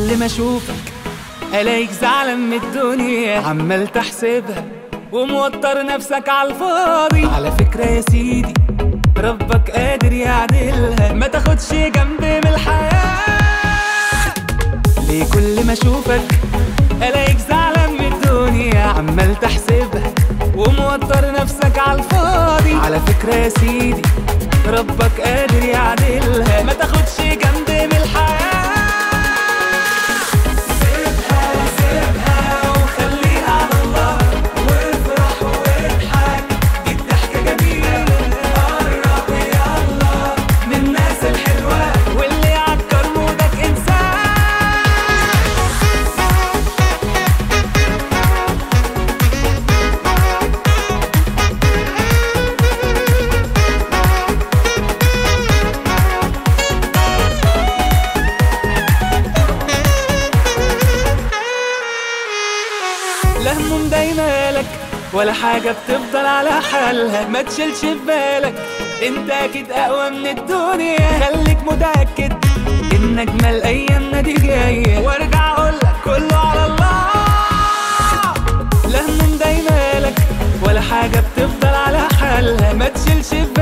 كل ما اشوفك الاقيك زعلان من الدنيا عمال تحسبها وموتر نفسك على الفاضي على فكرة يا سيدي ربك قادر يعدلها ما تاخدش جنب من الحياة ليه كل ما اشوفك الاقيك زعلان من الدنيا عمال تحسبها وموتر نفسك على الفاضي على فكرة يا سيدي ربك قادر يعدلها ما تاخدش جنب من الحياة سيبها سيبها وخليها على الله وافرح واضحك دي الضحكة جميلة قرب يلا من الناس الحلوة واللي يعكر مودك انساه لا هموم دايمالك ولا حاجة بتفضل على حالها ما تشيلش في بالك انت اكيد اقوى من الدنيا خليك متأكد ان اجمل ايامنا دي جاية وارجع اقولك كله على الله لا هموم دايمالك ولا حاجة بتفضل على حالها ما تشيلش في